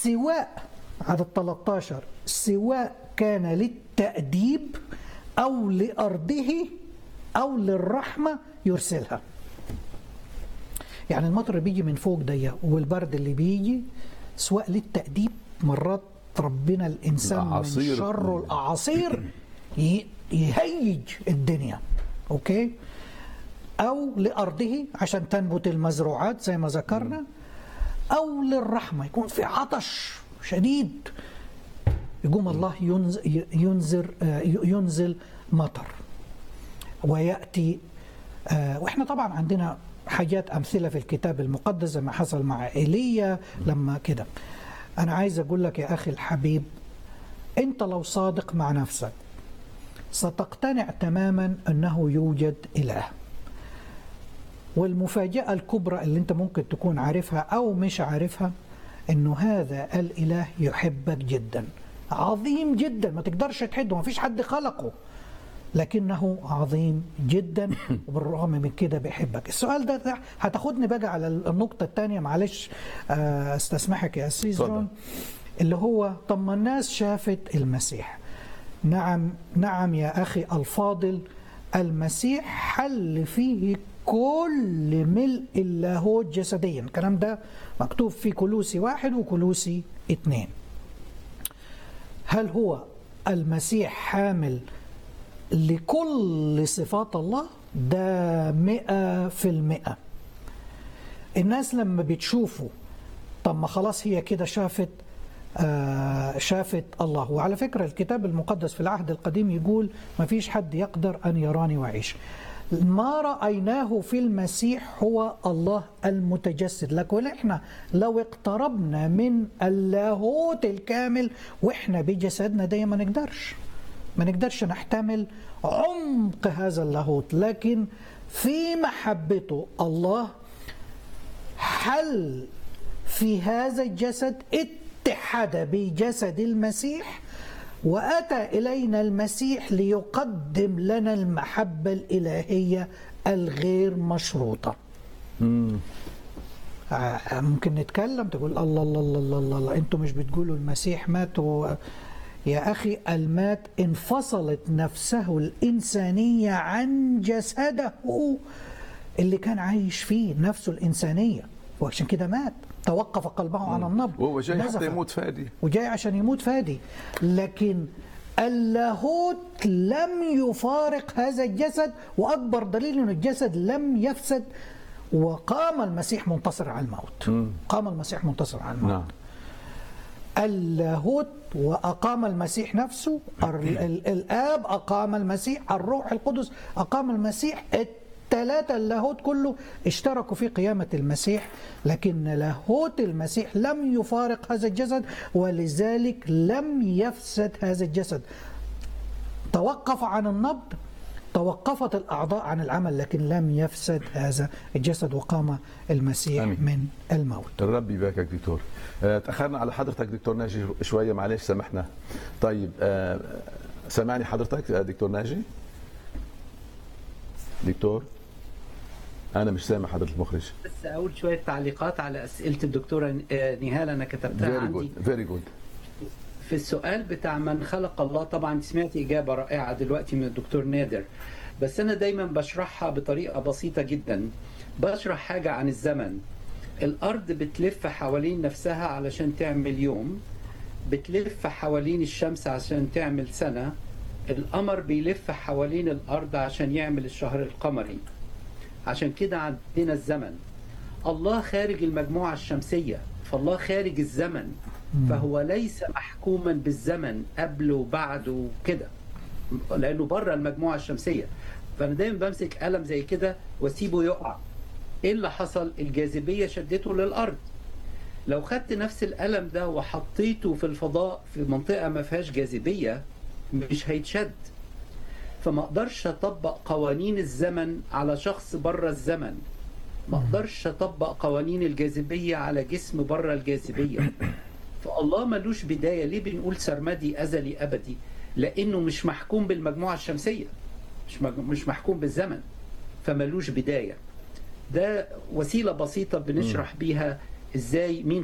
سواء عدد 13 سواء كان للتأديب أو لأرضه أو للرحمة يرسلها يعني المطر اللي بيجي من فوق ده والبرد اللي بيجي سواء للتأديب مرات ربنا الإنسان من الأعاصير. شر الأعاصير ي- يهيج الدنيا أوكي أو لأرضه عشان تنبت المزروعات زي ما ذكرنا أو للرحمة يكون في عطش شديد يقوم الله ينز- ينزل ينزل مطر وياتي آه، واحنا طبعا عندنا حاجات امثله في الكتاب المقدس زي ما حصل مع ايليا لما كده انا عايز اقول لك يا اخي الحبيب انت لو صادق مع نفسك ستقتنع تماما انه يوجد اله والمفاجاه الكبرى اللي انت ممكن تكون عارفها او مش عارفها انه هذا الاله يحبك جدا عظيم جدا ما تقدرش تحده ما فيش حد خلقه لكنه عظيم جدا وبالرغم من كده بيحبك السؤال ده, ده هتاخدني بقى على النقطة الثانية معلش آه، استسمحك يا أسيس اتفضل. جون اللي هو طب ما الناس شافت المسيح نعم نعم يا أخي الفاضل المسيح حل فيه كل ملء اللاهوت جسديا الكلام ده مكتوب في كلوسي واحد وكلوسي اثنين هل هو المسيح حامل لكل صفات الله ده مئة في المئة الناس لما بتشوفه طب ما خلاص هي كده شافت آه شافت الله وعلى فكرة الكتاب المقدس في العهد القديم يقول ما فيش حد يقدر أن يراني ويعيش ما رأيناه في المسيح هو الله المتجسد لكن احنا لو اقتربنا من اللاهوت الكامل واحنا بجسدنا ده ما نقدرش ما نقدرش نحتمل عمق هذا اللاهوت لكن في محبته الله حل في هذا الجسد اتحد بجسد المسيح واتى الينا المسيح ليقدم لنا المحبه الالهيه الغير مشروطه آه، ممكن نتكلم تقول الله الله الله الله الله, الله. انتوا مش بتقولوا المسيح مات و... يا اخي المات انفصلت نفسه الانسانيه عن جسده اللي كان عايش فيه نفسه الانسانيه وعشان كده مات توقف قلبه عن النبض وهو جاي نزف. حتى يموت فادي وجاي عشان يموت فادي لكن اللاهوت لم يفارق هذا الجسد واكبر دليل ان الجسد لم يفسد وقام المسيح منتصر على الموت قام المسيح منتصر على الموت نعم اللاهوت واقام المسيح نفسه ال- ال- الاب اقام المسيح الروح القدس اقام المسيح الثلاثه اللاهوت كله اشتركوا في قيامه المسيح لكن لاهوت المسيح لم يفارق هذا الجسد ولذلك لم يفسد هذا الجسد توقف عن النبض توقفت الاعضاء عن العمل لكن لم يفسد هذا الجسد وقام المسيح آمين. من الموت الرب يباركك دكتور آه، تاخرنا على حضرتك دكتور ناجي شويه معلش سامحنا طيب آه، سامعني حضرتك آه، دكتور ناجي دكتور انا مش سامع حضره المخرج بس اقول شويه تعليقات على اسئله الدكتوره آه، نهال انا كتبتها فيري عندي جود فيري جود في السؤال بتاع من خلق الله طبعا سمعت اجابه رائعه دلوقتي من الدكتور نادر بس انا دايما بشرحها بطريقه بسيطه جدا بشرح حاجه عن الزمن الارض بتلف حوالين نفسها علشان تعمل يوم بتلف حوالين الشمس عشان تعمل سنه القمر بيلف حوالين الارض عشان يعمل الشهر القمري عشان كده عندنا الزمن الله خارج المجموعة الشمسية فالله خارج الزمن فهو ليس محكوما بالزمن قبل وبعد وكده لأنه بره المجموعة الشمسية فأنا دايما بمسك قلم زي كده واسيبه يقع ايه اللي حصل الجاذبية شدته للأرض لو خدت نفس القلم ده وحطيته في الفضاء في منطقة ما فيهاش جاذبية مش هيتشد فما اقدرش اطبق قوانين الزمن على شخص بره الزمن ما اقدرش اطبق قوانين الجاذبيه على جسم بره الجاذبيه فالله ملوش بدايه ليه بنقول سرمدي ازلي ابدي لانه مش محكوم بالمجموعه الشمسيه مش مج- مش محكوم بالزمن فملوش بدايه ده وسيله بسيطه بنشرح بيها ازاي مين